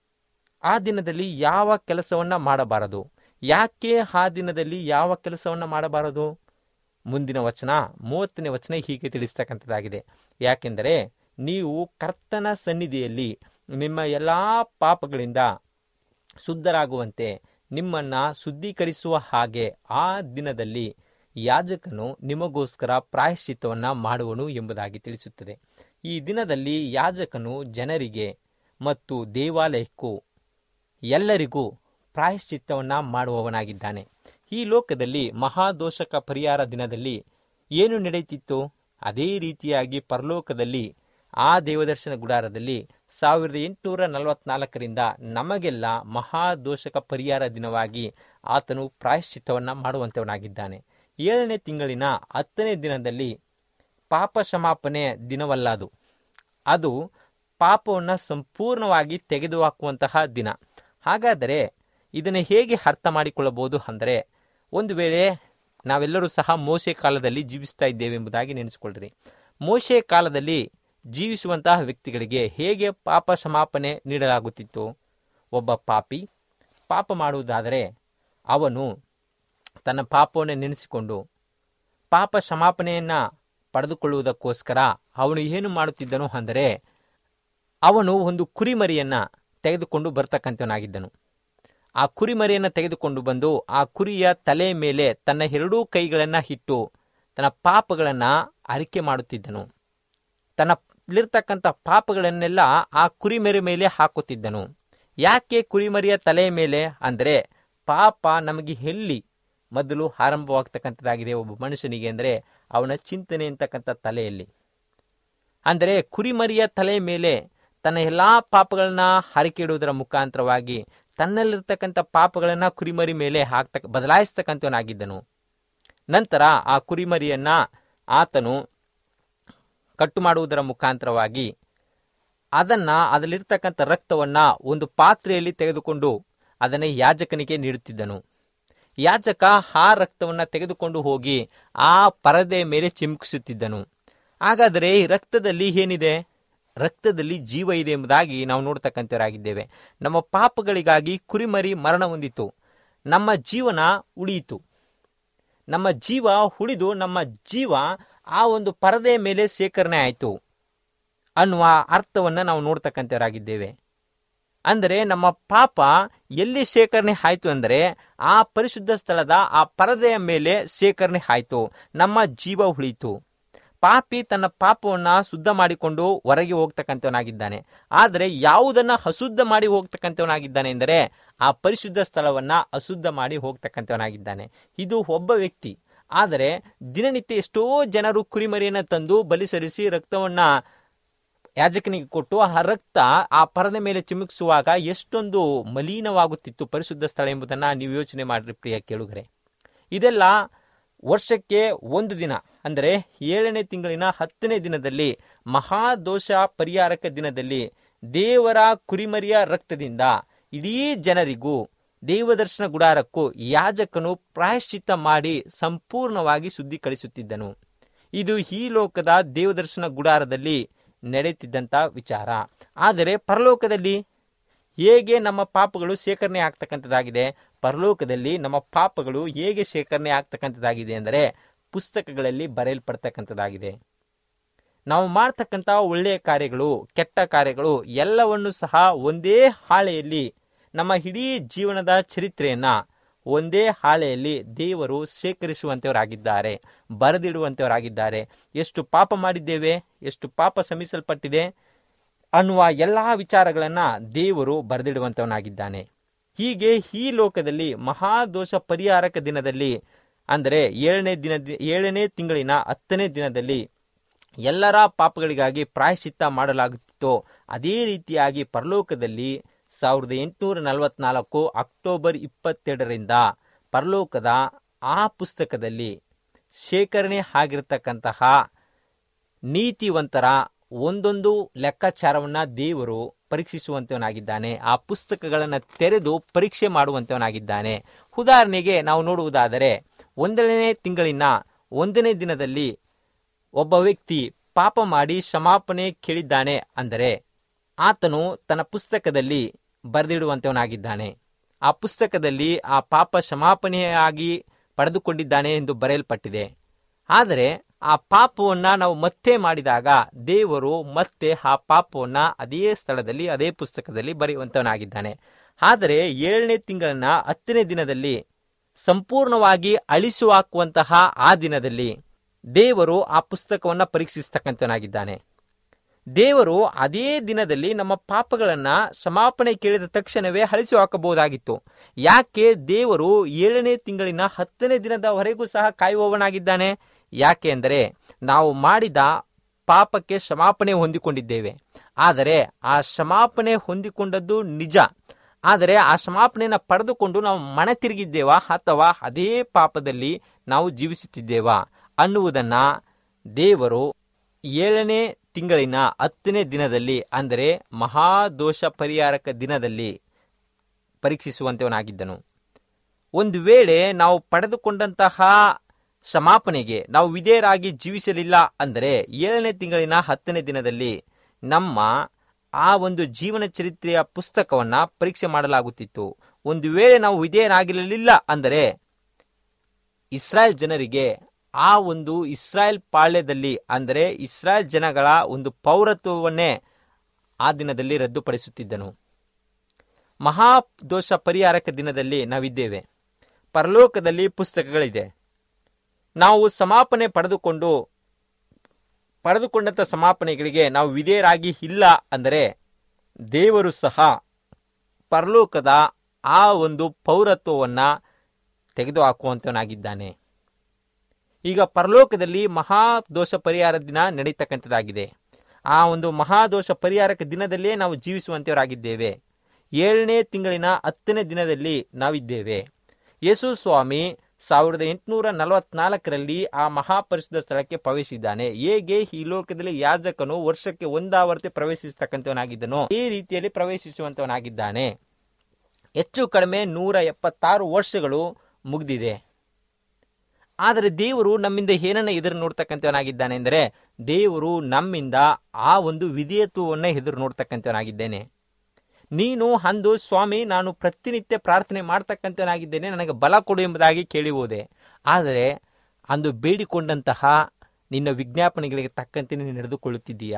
ಆ ದಿನದಲ್ಲಿ ಯಾವ ಕೆಲಸವನ್ನ ಮಾಡಬಾರದು ಯಾಕೆ ಆ ದಿನದಲ್ಲಿ ಯಾವ ಕೆಲಸವನ್ನ ಮಾಡಬಾರದು ಮುಂದಿನ ವಚನ ಮೂವತ್ತನೇ ವಚನ ಹೀಗೆ ತಿಳಿಸ್ತಕ್ಕಂಥದ್ದಾಗಿದೆ ಯಾಕೆಂದರೆ ನೀವು ಕರ್ತನ ಸನ್ನಿಧಿಯಲ್ಲಿ ನಿಮ್ಮ ಎಲ್ಲಾ ಪಾಪಗಳಿಂದ ಶುದ್ಧರಾಗುವಂತೆ ನಿಮ್ಮನ್ನ ಶುದ್ಧೀಕರಿಸುವ ಹಾಗೆ ಆ ದಿನದಲ್ಲಿ ಯಾಜಕನು ನಿಮಗೋಸ್ಕರ ಪ್ರಾಯಶ್ಚಿತ್ತವನ್ನ ಮಾಡುವನು ಎಂಬುದಾಗಿ ತಿಳಿಸುತ್ತದೆ ಈ ದಿನದಲ್ಲಿ ಯಾಜಕನು ಜನರಿಗೆ ಮತ್ತು ದೇವಾಲಯಕ್ಕೂ ಎಲ್ಲರಿಗೂ ಪ್ರಾಯಶ್ಚಿತ್ತವನ್ನ ಮಾಡುವವನಾಗಿದ್ದಾನೆ ಈ ಲೋಕದಲ್ಲಿ ಮಹಾದೋಷಕ ಪರಿಹಾರ ದಿನದಲ್ಲಿ ಏನು ನಡೆಯುತ್ತಿತ್ತು ಅದೇ ರೀತಿಯಾಗಿ ಪರಲೋಕದಲ್ಲಿ ಆ ದೇವದರ್ಶನ ಗುಡಾರದಲ್ಲಿ ಸಾವಿರದ ಎಂಟುನೂರ ನಲವತ್ನಾಲ್ಕರಿಂದ ನಮಗೆಲ್ಲ ಮಹಾದೋಷಕ ಪರಿಹಾರ ದಿನವಾಗಿ ಆತನು ಪ್ರಾಯಶ್ಚಿತ್ತವನ್ನ ಮಾಡುವಂತವನಾಗಿದ್ದಾನೆ ಏಳನೇ ತಿಂಗಳಿನ ಹತ್ತನೇ ದಿನದಲ್ಲಿ ಪಾಪ ಕ್ಷಮಾಪನೆ ದಿನವಲ್ಲ ಅದು ಅದು ಪಾಪವನ್ನು ಸಂಪೂರ್ಣವಾಗಿ ತೆಗೆದುಹಾಕುವಂತಹ ದಿನ ಹಾಗಾದರೆ ಇದನ್ನು ಹೇಗೆ ಅರ್ಥ ಮಾಡಿಕೊಳ್ಳಬಹುದು ಅಂದರೆ ಒಂದು ವೇಳೆ ನಾವೆಲ್ಲರೂ ಸಹ ಮೋಸೆ ಕಾಲದಲ್ಲಿ ಜೀವಿಸ್ತಾ ಇದ್ದೇವೆ ಎಂಬುದಾಗಿ ನೆನೆಸಿಕೊಳ್ಳ್ರಿ ಮೋಸೆ ಕಾಲದಲ್ಲಿ ಜೀವಿಸುವಂತಹ ವ್ಯಕ್ತಿಗಳಿಗೆ ಹೇಗೆ ಪಾಪ ಕ್ಷಮಾಪಣೆ ನೀಡಲಾಗುತ್ತಿತ್ತು ಒಬ್ಬ ಪಾಪಿ ಪಾಪ ಮಾಡುವುದಾದರೆ ಅವನು ತನ್ನ ಪಾಪವನ್ನು ನೆನೆಸಿಕೊಂಡು ಪಾಪ ಕ್ಷಮಾಪಣೆಯನ್ನು ಪಡೆದುಕೊಳ್ಳುವುದಕ್ಕೋಸ್ಕರ ಅವನು ಏನು ಮಾಡುತ್ತಿದ್ದನು ಅಂದರೆ ಅವನು ಒಂದು ಕುರಿಮರಿಯನ್ನು ತೆಗೆದುಕೊಂಡು ಬರ್ತಕ್ಕಂಥವನಾಗಿದ್ದನು ಆ ಕುರಿಮರಿಯನ್ನು ತೆಗೆದುಕೊಂಡು ಬಂದು ಆ ಕುರಿಯ ತಲೆ ಮೇಲೆ ತನ್ನ ಎರಡೂ ಕೈಗಳನ್ನು ಇಟ್ಟು ತನ್ನ ಪಾಪಗಳನ್ನು ಅರಿಕೆ ಮಾಡುತ್ತಿದ್ದನು ತನ್ನಲ್ಲಿರ್ತಕ್ಕಂಥ ಪಾಪಗಳನ್ನೆಲ್ಲ ಆ ಕುರಿಮರಿ ಮೇಲೆ ಹಾಕುತ್ತಿದ್ದನು ಯಾಕೆ ಕುರಿಮರಿಯ ತಲೆಯ ಮೇಲೆ ಅಂದರೆ ಪಾಪ ನಮಗೆ ಎಲ್ಲಿ ಮೊದಲು ಆರಂಭವಾಗ್ತಕ್ಕಂಥದ್ದಾಗಿದೆ ಒಬ್ಬ ಮನುಷ್ಯನಿಗೆ ಅಂದರೆ ಅವನ ಚಿಂತನೆ ಅಂತಕ್ಕಂಥ ತಲೆಯಲ್ಲಿ ಅಂದರೆ ಕುರಿಮರಿಯ ತಲೆಯ ಮೇಲೆ ತನ್ನ ಎಲ್ಲಾ ಪಾಪಗಳನ್ನ ಹರಕೆ ಇಡುವುದರ ಮುಖಾಂತರವಾಗಿ ತನ್ನಲ್ಲಿರ್ತಕ್ಕಂಥ ಪಾಪಗಳನ್ನ ಕುರಿಮರಿ ಮೇಲೆ ಹಾಕ್ತಕ್ಕ ಬದಲಾಯಿಸ್ತಕ್ಕಂಥವನಾಗಿದ್ದನು ನಂತರ ಆ ಕುರಿಮರಿಯನ್ನ ಆತನು ಕಟ್ಟು ಮಾಡುವುದರ ಮುಖಾಂತರವಾಗಿ ಅದನ್ನ ಅದರಲ್ಲಿರ್ತಕ್ಕಂಥ ರಕ್ತವನ್ನ ಒಂದು ಪಾತ್ರೆಯಲ್ಲಿ ತೆಗೆದುಕೊಂಡು ಅದನ್ನೇ ಯಾಜಕನಿಗೆ ನೀಡುತ್ತಿದ್ದನು ಯಾಜಕ ಆ ರಕ್ತವನ್ನ ತೆಗೆದುಕೊಂಡು ಹೋಗಿ ಆ ಪರದೆಯ ಮೇಲೆ ಚಿಮುಕಿಸುತ್ತಿದ್ದನು ಹಾಗಾದರೆ ಈ ರಕ್ತದಲ್ಲಿ ಏನಿದೆ ರಕ್ತದಲ್ಲಿ ಜೀವ ಇದೆ ಎಂಬುದಾಗಿ ನಾವು ನೋಡ್ತಕ್ಕಂಥವರಾಗಿದ್ದೇವೆ ನಮ್ಮ ಪಾಪಗಳಿಗಾಗಿ ಕುರಿಮರಿ ಮರಣ ಹೊಂದಿತು ನಮ್ಮ ಜೀವನ ಉಳಿಯಿತು ನಮ್ಮ ಜೀವ ಉಳಿದು ನಮ್ಮ ಜೀವ ಆ ಒಂದು ಪರದೆಯ ಮೇಲೆ ಸೇಕರಣೆ ಆಯಿತು ಅನ್ನುವ ಅರ್ಥವನ್ನು ನಾವು ನೋಡ್ತಕ್ಕಂಥವರಾಗಿದ್ದೇವೆ ಅಂದರೆ ನಮ್ಮ ಪಾಪ ಎಲ್ಲಿ ಶೇಖರಣೆ ಆಯಿತು ಅಂದರೆ ಆ ಪರಿಶುದ್ಧ ಸ್ಥಳದ ಆ ಪರದೆಯ ಮೇಲೆ ಶೇಖರಣೆ ಆಯಿತು ನಮ್ಮ ಜೀವ ಉಳಿಯಿತು ಪಾಪಿ ತನ್ನ ಪಾಪವನ್ನ ಶುದ್ಧ ಮಾಡಿಕೊಂಡು ಹೊರಗೆ ಹೋಗ್ತಕ್ಕಂಥವನಾಗಿದ್ದಾನೆ ಆದರೆ ಯಾವುದನ್ನ ಅಶುದ್ಧ ಮಾಡಿ ಹೋಗ್ತಕ್ಕಂಥವನಾಗಿದ್ದಾನೆ ಎಂದರೆ ಆ ಪರಿಶುದ್ಧ ಸ್ಥಳವನ್ನ ಅಶುದ್ಧ ಮಾಡಿ ಹೋಗ್ತಕ್ಕಂಥವನಾಗಿದ್ದಾನೆ ಇದು ಒಬ್ಬ ವ್ಯಕ್ತಿ ಆದರೆ ದಿನನಿತ್ಯ ಎಷ್ಟೋ ಜನರು ಕುರಿಮರಿಯನ್ನು ತಂದು ಬಲಿ ಸರಿಸಿ ರಕ್ತವನ್ನ ಯಾಜಕನಿಗೆ ಕೊಟ್ಟು ಆ ರಕ್ತ ಆ ಪರದ ಮೇಲೆ ಚಿಮುಕಿಸುವಾಗ ಎಷ್ಟೊಂದು ಮಲೀನವಾಗುತ್ತಿತ್ತು ಪರಿಶುದ್ಧ ಸ್ಥಳ ಎಂಬುದನ್ನು ನೀವು ಯೋಚನೆ ಮಾಡ್ರಿ ಪ್ರಿಯ ಕೇಳುಗರೆ ಇದೆಲ್ಲ ವರ್ಷಕ್ಕೆ ಒಂದು ದಿನ ಅಂದರೆ ಏಳನೇ ತಿಂಗಳಿನ ಹತ್ತನೇ ದಿನದಲ್ಲಿ ಮಹಾದೋಷ ಪರಿಹಾರಕ ದಿನದಲ್ಲಿ ದೇವರ ಕುರಿಮರಿಯ ರಕ್ತದಿಂದ ಇಡೀ ಜನರಿಗೂ ದೇವದರ್ಶನ ಗುಡಾರಕ್ಕೂ ಯಾಜಕನು ಪ್ರಾಯಶ್ಚಿತ್ತ ಮಾಡಿ ಸಂಪೂರ್ಣವಾಗಿ ಶುದ್ಧೀಕರಿಸುತ್ತಿದ್ದನು ಇದು ಈ ಲೋಕದ ದೇವದರ್ಶನ ಗುಡಾರದಲ್ಲಿ ನಡೆಯುತ್ತಿದ್ದಂಥ ವಿಚಾರ ಆದರೆ ಪರಲೋಕದಲ್ಲಿ ಹೇಗೆ ನಮ್ಮ ಪಾಪಗಳು ಶೇಖರಣೆ ಆಗ್ತಕ್ಕಂಥದ್ದಾಗಿದೆ ಪರಲೋಕದಲ್ಲಿ ನಮ್ಮ ಪಾಪಗಳು ಹೇಗೆ ಶೇಖರಣೆ ಆಗ್ತಕ್ಕಂಥದ್ದಾಗಿದೆ ಅಂದರೆ ಪುಸ್ತಕಗಳಲ್ಲಿ ಬರೆಯಲ್ಪಡ್ತಕ್ಕಂಥದ್ದಾಗಿದೆ ನಾವು ಮಾಡ್ತಕ್ಕಂಥ ಒಳ್ಳೆಯ ಕಾರ್ಯಗಳು ಕೆಟ್ಟ ಕಾರ್ಯಗಳು ಎಲ್ಲವನ್ನು ಸಹ ಒಂದೇ ಹಾಳೆಯಲ್ಲಿ ನಮ್ಮ ಇಡೀ ಜೀವನದ ಚರಿತ್ರೆಯನ್ನ ಒಂದೇ ಹಾಳೆಯಲ್ಲಿ ದೇವರು ಶೇಖರಿಸುವಂತೆಯವರಾಗಿದ್ದಾರೆ ಬರೆದಿಡುವಂತೆಯವರಾಗಿದ್ದಾರೆ ಎಷ್ಟು ಪಾಪ ಮಾಡಿದ್ದೇವೆ ಎಷ್ಟು ಪಾಪ ಶ್ರಮಿಸಲ್ಪಟ್ಟಿದೆ ಅನ್ನುವ ಎಲ್ಲ ವಿಚಾರಗಳನ್ನ ದೇವರು ಬರೆದಿಡುವಂತವನಾಗಿದ್ದಾನೆ ಹೀಗೆ ಈ ಲೋಕದಲ್ಲಿ ಮಹಾದೋಷ ಪರಿಹಾರಕ ದಿನದಲ್ಲಿ ಅಂದರೆ ಏಳನೇ ದಿನ ಏಳನೇ ತಿಂಗಳಿನ ಹತ್ತನೇ ದಿನದಲ್ಲಿ ಎಲ್ಲರ ಪಾಪಗಳಿಗಾಗಿ ಪ್ರಾಯಶ್ಚಿತ್ತ ಮಾಡಲಾಗುತ್ತಿತ್ತೋ ಅದೇ ರೀತಿಯಾಗಿ ಪರಲೋಕದಲ್ಲಿ ಸಾವಿರದ ಎಂಟುನೂರ ನಲವತ್ನಾಲ್ಕು ಅಕ್ಟೋಬರ್ ಇಪ್ಪತ್ತೆರಡರಿಂದ ಪರಲೋಕದ ಆ ಪುಸ್ತಕದಲ್ಲಿ ಶೇಖರಣೆ ಆಗಿರತಕ್ಕಂತಹ ನೀತಿವಂತರ ಒಂದೊಂದು ಲೆಕ್ಕಾಚಾರವನ್ನ ದೇವರು ಪರೀಕ್ಷಿಸುವಂತವನಾಗಿದ್ದಾನೆ ಆ ಪುಸ್ತಕಗಳನ್ನು ತೆರೆದು ಪರೀಕ್ಷೆ ಮಾಡುವಂತವನಾಗಿದ್ದಾನೆ ಉದಾಹರಣೆಗೆ ನಾವು ನೋಡುವುದಾದರೆ ಒಂದನೇ ತಿಂಗಳಿನ ಒಂದನೇ ದಿನದಲ್ಲಿ ಒಬ್ಬ ವ್ಯಕ್ತಿ ಪಾಪ ಮಾಡಿ ಕ್ಷಮಾಪಣೆ ಕೇಳಿದ್ದಾನೆ ಅಂದರೆ ಆತನು ತನ್ನ ಪುಸ್ತಕದಲ್ಲಿ ಬರೆದಿಡುವಂತವನಾಗಿದ್ದಾನೆ ಆ ಪುಸ್ತಕದಲ್ಲಿ ಆ ಪಾಪ ಕ್ಷಮಾಪಣೆಯಾಗಿ ಪಡೆದುಕೊಂಡಿದ್ದಾನೆ ಎಂದು ಬರೆಯಲ್ಪಟ್ಟಿದೆ ಆದರೆ ಆ ಪಾಪವನ್ನ ನಾವು ಮತ್ತೆ ಮಾಡಿದಾಗ ದೇವರು ಮತ್ತೆ ಆ ಪಾಪವನ್ನ ಅದೇ ಸ್ಥಳದಲ್ಲಿ ಅದೇ ಪುಸ್ತಕದಲ್ಲಿ ಬರೆಯುವಂತವನಾಗಿದ್ದಾನೆ ಆದರೆ ಏಳನೇ ತಿಂಗಳನ್ನ ಹತ್ತನೇ ದಿನದಲ್ಲಿ ಸಂಪೂರ್ಣವಾಗಿ ಅಳಿಸು ಹಾಕುವಂತಹ ಆ ದಿನದಲ್ಲಿ ದೇವರು ಆ ಪುಸ್ತಕವನ್ನ ಪರೀಕ್ಷಿಸ್ತಕ್ಕಂಥವನಾಗಿದ್ದಾನೆ ದೇವರು ಅದೇ ದಿನದಲ್ಲಿ ನಮ್ಮ ಪಾಪಗಳನ್ನ ಸಮಾಪಣೆ ಕೇಳಿದ ತಕ್ಷಣವೇ ಅಳಿಸಿ ಹಾಕಬಹುದಾಗಿತ್ತು ಯಾಕೆ ದೇವರು ಏಳನೇ ತಿಂಗಳಿನ ಹತ್ತನೇ ದಿನದವರೆಗೂ ಸಹ ಕಾಯುವವನಾಗಿದ್ದಾನೆ ಯಾಕೆ ಅಂದರೆ ನಾವು ಮಾಡಿದ ಪಾಪಕ್ಕೆ ಕ್ಷಮಾಪಣೆ ಹೊಂದಿಕೊಂಡಿದ್ದೇವೆ ಆದರೆ ಆ ಕ್ಷಮಾಪಣೆ ಹೊಂದಿಕೊಂಡದ್ದು ನಿಜ ಆದರೆ ಆ ಕ್ಷಮಾಪಣೆಯನ್ನು ಪಡೆದುಕೊಂಡು ನಾವು ಮನೆ ತಿರುಗಿದ್ದೇವಾ ಅಥವಾ ಅದೇ ಪಾಪದಲ್ಲಿ ನಾವು ಜೀವಿಸುತ್ತಿದ್ದೇವಾ ಅನ್ನುವುದನ್ನ ದೇವರು ಏಳನೇ ತಿಂಗಳಿನ ಹತ್ತನೇ ದಿನದಲ್ಲಿ ಅಂದರೆ ಮಹಾದೋಷ ಪರಿಹಾರಕ ದಿನದಲ್ಲಿ ಪರೀಕ್ಷಿಸುವಂತವನಾಗಿದ್ದನು ಒಂದು ವೇಳೆ ನಾವು ಪಡೆದುಕೊಂಡಂತಹ ಕ್ಷಮಾಪಣೆಗೆ ನಾವು ವಿಧೇಯರಾಗಿ ಜೀವಿಸಲಿಲ್ಲ ಅಂದರೆ ಏಳನೇ ತಿಂಗಳಿನ ಹತ್ತನೇ ದಿನದಲ್ಲಿ ನಮ್ಮ ಆ ಒಂದು ಜೀವನ ಚರಿತ್ರೆಯ ಪುಸ್ತಕವನ್ನ ಪರೀಕ್ಷೆ ಮಾಡಲಾಗುತ್ತಿತ್ತು ಒಂದು ವೇಳೆ ನಾವು ವಿಧೇಯರಾಗಿರಲಿಲ್ಲ ಅಂದರೆ ಇಸ್ರಾಯೇಲ್ ಜನರಿಗೆ ಆ ಒಂದು ಇಸ್ರಾಯೇಲ್ ಪಾಳ್ಯದಲ್ಲಿ ಅಂದರೆ ಇಸ್ರಾಯೇಲ್ ಜನಗಳ ಒಂದು ಪೌರತ್ವವನ್ನೇ ಆ ದಿನದಲ್ಲಿ ರದ್ದುಪಡಿಸುತ್ತಿದ್ದನು ಮಹಾದೋಷ ಪರಿಹಾರಕ ದಿನದಲ್ಲಿ ನಾವಿದ್ದೇವೆ ಪರಲೋಕದಲ್ಲಿ ಪುಸ್ತಕಗಳಿದೆ ನಾವು ಸಮಾಪನೆ ಪಡೆದುಕೊಂಡು ಪಡೆದುಕೊಂಡಂಥ ಸಮಾಪನೆಗಳಿಗೆ ನಾವು ವಿಧೇಯರಾಗಿ ಇಲ್ಲ ಅಂದರೆ ದೇವರು ಸಹ ಪರಲೋಕದ ಆ ಒಂದು ಪೌರತ್ವವನ್ನು ತೆಗೆದುಹಾಕುವಂತವನಾಗಿದ್ದಾನೆ ಈಗ ಪರಲೋಕದಲ್ಲಿ ಮಹಾದೋಷ ಪರಿಹಾರ ದಿನ ನಡೀತಕ್ಕಂಥದ್ದಾಗಿದೆ ಆ ಒಂದು ಮಹಾದೋಷ ಪರಿಹಾರಕ ದಿನದಲ್ಲೇ ನಾವು ಜೀವಿಸುವಂತವರಾಗಿದ್ದೇವೆ ಏಳನೇ ತಿಂಗಳಿನ ಹತ್ತನೇ ದಿನದಲ್ಲಿ ನಾವಿದ್ದೇವೆ ಯೇಸು ಸ್ವಾಮಿ ಸಾವಿರದ ಎಂಟುನೂರ ನಲವತ್ನಾಲ್ಕರಲ್ಲಿ ಆ ಮಹಾಪರಿಶುದ್ಧ ಸ್ಥಳಕ್ಕೆ ಪ್ರವೇಶಿಸಿದ್ದಾನೆ ಹೇಗೆ ಈ ಲೋಕದಲ್ಲಿ ಯಾಜಕನು ವರ್ಷಕ್ಕೆ ಒಂದಾವರ್ತಿ ಪ್ರವೇಶಿಸತಕ್ಕಂಥವನಾಗಿದ್ದನೋ ಈ ರೀತಿಯಲ್ಲಿ ಪ್ರವೇಶಿಸುವಂತವನಾಗಿದ್ದಾನೆ ಹೆಚ್ಚು ಕಡಿಮೆ ನೂರ ಎಪ್ಪತ್ತಾರು ವರ್ಷಗಳು ಮುಗಿದಿದೆ ಆದರೆ ದೇವರು ನಮ್ಮಿಂದ ಏನನ್ನ ಎದುರು ನೋಡ್ತಕ್ಕಂಥವನಾಗಿದ್ದಾನೆ ಅಂದರೆ ದೇವರು ನಮ್ಮಿಂದ ಆ ಒಂದು ವಿಧೇಯತ್ವವನ್ನ ಎದುರು ನೋಡ್ತಕ್ಕಂಥವನಾಗಿದ್ದೇನೆ ನೀನು ಅಂದು ಸ್ವಾಮಿ ನಾನು ಪ್ರತಿನಿತ್ಯ ಪ್ರಾರ್ಥನೆ ಮಾಡ್ತಕ್ಕಂಥವನಾಗಿದ್ದೇನೆ ನನಗೆ ಬಲ ಕೊಡು ಎಂಬುದಾಗಿ ಕೇಳಿ ಹೋದೆ ಆದರೆ ಅಂದು ಬೇಡಿಕೊಂಡಂತಹ ನಿನ್ನ ವಿಜ್ಞಾಪನೆಗಳಿಗೆ ತಕ್ಕಂತೆ ನೀನು ನಡೆದುಕೊಳ್ಳುತ್ತಿದ್ದೀಯಾ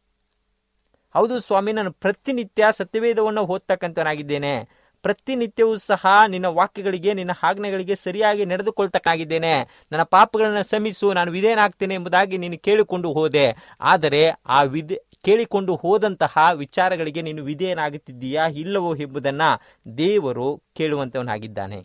ಹೌದು ಸ್ವಾಮಿ ನಾನು ಪ್ರತಿನಿತ್ಯ ಸತ್ಯವೇದವನ್ನು ಓದ್ತಕ್ಕಂಥವನಾಗಿದ್ದೇನೆ ಪ್ರತಿನಿತ್ಯವೂ ಸಹ ನಿನ್ನ ವಾಕ್ಯಗಳಿಗೆ ನಿನ್ನ ಆಜ್ಞೆಗಳಿಗೆ ಸರಿಯಾಗಿ ನಡೆದುಕೊಳ್ತಕ್ಕಾಗಿದ್ದೇನೆ ನನ್ನ ಪಾಪಗಳನ್ನು ಶ್ರಮಿಸು ನಾನು ವಿಧೇಯನಾಗ್ತೇನೆ ಎಂಬುದಾಗಿ ನೀನು ಕೇಳಿಕೊಂಡು ಹೋದೆ ಆದರೆ ಆ ವಿಧೆ ಕೇಳಿಕೊಂಡು ಹೋದಂತಹ ವಿಚಾರಗಳಿಗೆ ನೀನು ವಿಧೇಯನಾಗುತ್ತಿದ್ದೀಯಾ ಇಲ್ಲವೋ ಎಂಬುದನ್ನ ದೇವರು ಕೇಳುವಂತವನಾಗಿದ್ದಾನೆ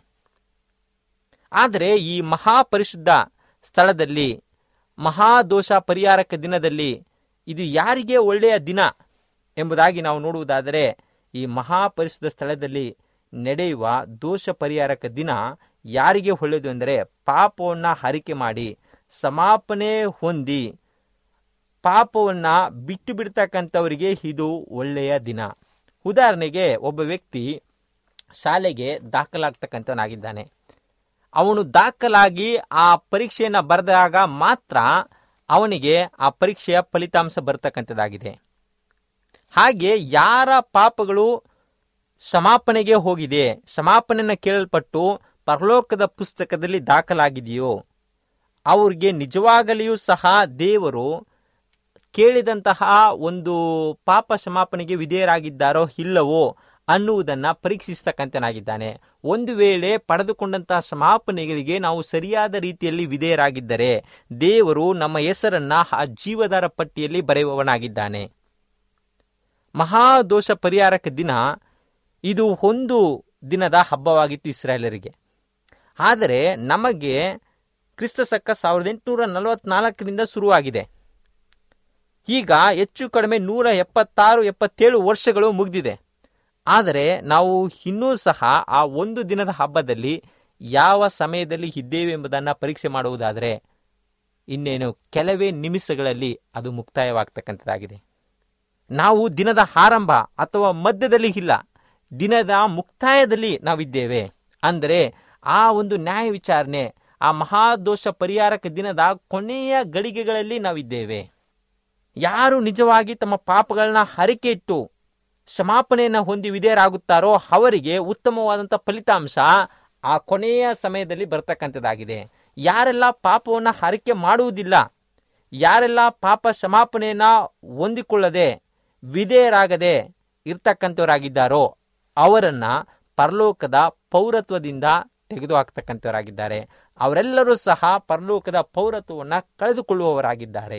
ಆದರೆ ಈ ಮಹಾಪರಿಶುದ್ಧ ಸ್ಥಳದಲ್ಲಿ ಮಹಾದೋಷ ಪರಿಹಾರಕ ದಿನದಲ್ಲಿ ಇದು ಯಾರಿಗೆ ಒಳ್ಳೆಯ ದಿನ ಎಂಬುದಾಗಿ ನಾವು ನೋಡುವುದಾದರೆ ಈ ಮಹಾಪರಿಶುದ್ಧ ಸ್ಥಳದಲ್ಲಿ ನಡೆಯುವ ದೋಷ ಪರಿಹಾರಕ ದಿನ ಯಾರಿಗೆ ಒಳ್ಳೆಯದು ಎಂದರೆ ಪಾಪವನ್ನು ಹರಿಕೆ ಮಾಡಿ ಸಮಾಪನೆ ಹೊಂದಿ ಪಾಪವನ್ನ ಬಿಟ್ಟು ಬಿಡ್ತಕ್ಕಂಥವರಿಗೆ ಇದು ಒಳ್ಳೆಯ ದಿನ ಉದಾಹರಣೆಗೆ ಒಬ್ಬ ವ್ಯಕ್ತಿ ಶಾಲೆಗೆ ದಾಖಲಾಗ್ತಕ್ಕಂಥವನಾಗಿದ್ದಾನೆ ಅವನು ದಾಖಲಾಗಿ ಆ ಪರೀಕ್ಷೆಯನ್ನ ಬರೆದಾಗ ಮಾತ್ರ ಅವನಿಗೆ ಆ ಪರೀಕ್ಷೆಯ ಫಲಿತಾಂಶ ಬರ್ತಕ್ಕಂಥದ್ದಾಗಿದೆ ಹಾಗೆ ಯಾರ ಪಾಪಗಳು ಕ್ಷಮಾಪಣೆಗೆ ಹೋಗಿದೆ ಕ್ಷಮಾಪಣೆಯನ್ನು ಕೇಳಲ್ಪಟ್ಟು ಪರಲೋಕದ ಪುಸ್ತಕದಲ್ಲಿ ದಾಖಲಾಗಿದೆಯೋ ಅವ್ರಿಗೆ ನಿಜವಾಗಲಿಯೂ ಸಹ ದೇವರು ಕೇಳಿದಂತಹ ಒಂದು ಪಾಪ ಕ್ಷಮಾಪಣೆಗೆ ವಿಧೇಯರಾಗಿದ್ದಾರೋ ಇಲ್ಲವೋ ಅನ್ನುವುದನ್ನ ಪರೀಕ್ಷಿಸ್ತಕ್ಕಂಥನಾಗಿದ್ದಾನೆ ಒಂದು ವೇಳೆ ಪಡೆದುಕೊಂಡಂತಹ ಕ್ಷಮಾಪಣೆಗಳಿಗೆ ನಾವು ಸರಿಯಾದ ರೀತಿಯಲ್ಲಿ ವಿಧೇಯರಾಗಿದ್ದರೆ ದೇವರು ನಮ್ಮ ಹೆಸರನ್ನ ಆ ಜೀವದಾರ ಪಟ್ಟಿಯಲ್ಲಿ ಬರೆಯುವವನಾಗಿದ್ದಾನೆ ಮಹಾದೋಷ ಪರಿಹಾರಕ ದಿನ ಇದು ಒಂದು ದಿನದ ಹಬ್ಬವಾಗಿತ್ತು ಇಸ್ರಾಯೇಲರಿಗೆ ಆದರೆ ನಮಗೆ ಕ್ರಿಸ್ತ ಶಕ ಸಾವಿರದ ಎಂಟುನೂರ ನಲವತ್ನಾಲ್ಕರಿಂದ ಶುರುವಾಗಿದೆ ಈಗ ಹೆಚ್ಚು ಕಡಿಮೆ ನೂರ ಎಪ್ಪತ್ತಾರು ಎಪ್ಪತ್ತೇಳು ವರ್ಷಗಳು ಮುಗಿದಿದೆ ಆದರೆ ನಾವು ಇನ್ನೂ ಸಹ ಆ ಒಂದು ದಿನದ ಹಬ್ಬದಲ್ಲಿ ಯಾವ ಸಮಯದಲ್ಲಿ ಇದ್ದೇವೆ ಎಂಬುದನ್ನು ಪರೀಕ್ಷೆ ಮಾಡುವುದಾದರೆ ಇನ್ನೇನು ಕೆಲವೇ ನಿಮಿಷಗಳಲ್ಲಿ ಅದು ಮುಕ್ತಾಯವಾಗ್ತಕ್ಕಂಥದ್ದಾಗಿದೆ ನಾವು ದಿನದ ಆರಂಭ ಅಥವಾ ಮಧ್ಯದಲ್ಲಿ ಇಲ್ಲ ದಿನದ ಮುಕ್ತಾಯದಲ್ಲಿ ನಾವಿದ್ದೇವೆ ಅಂದರೆ ಆ ಒಂದು ನ್ಯಾಯ ವಿಚಾರಣೆ ಆ ಮಹಾದೋಷ ಪರಿಹಾರಕ ದಿನದ ಕೊನೆಯ ಗಳಿಗೆಗಳಲ್ಲಿ ನಾವಿದ್ದೇವೆ ಯಾರು ನಿಜವಾಗಿ ತಮ್ಮ ಪಾಪಗಳನ್ನ ಹರಿಕೆ ಇಟ್ಟು ಕ್ಷಮಾಪಣೆಯನ್ನು ಹೊಂದಿ ವಿಧೇಯರಾಗುತ್ತಾರೋ ಅವರಿಗೆ ಉತ್ತಮವಾದಂಥ ಫಲಿತಾಂಶ ಆ ಕೊನೆಯ ಸಮಯದಲ್ಲಿ ಬರ್ತಕ್ಕಂಥದ್ದಾಗಿದೆ ಯಾರೆಲ್ಲ ಪಾಪವನ್ನು ಹರಿಕೆ ಮಾಡುವುದಿಲ್ಲ ಯಾರೆಲ್ಲ ಪಾಪ ಕ್ಷಮಾಪಣೆಯನ್ನ ಹೊಂದಿಕೊಳ್ಳದೆ ವಿಧೇಯರಾಗದೆ ಇರ್ತಕ್ಕಂಥವರಾಗಿದ್ದಾರೋ ಅವರನ್ನ ಪರಲೋಕದ ಪೌರತ್ವದಿಂದ ತೆಗೆದುಹಾಕ್ತಕ್ಕಂಥವರಾಗಿದ್ದಾರೆ ಅವರೆಲ್ಲರೂ ಸಹ ಪರಲೋಕದ ಪೌರತ್ವವನ್ನು ಕಳೆದುಕೊಳ್ಳುವವರಾಗಿದ್ದಾರೆ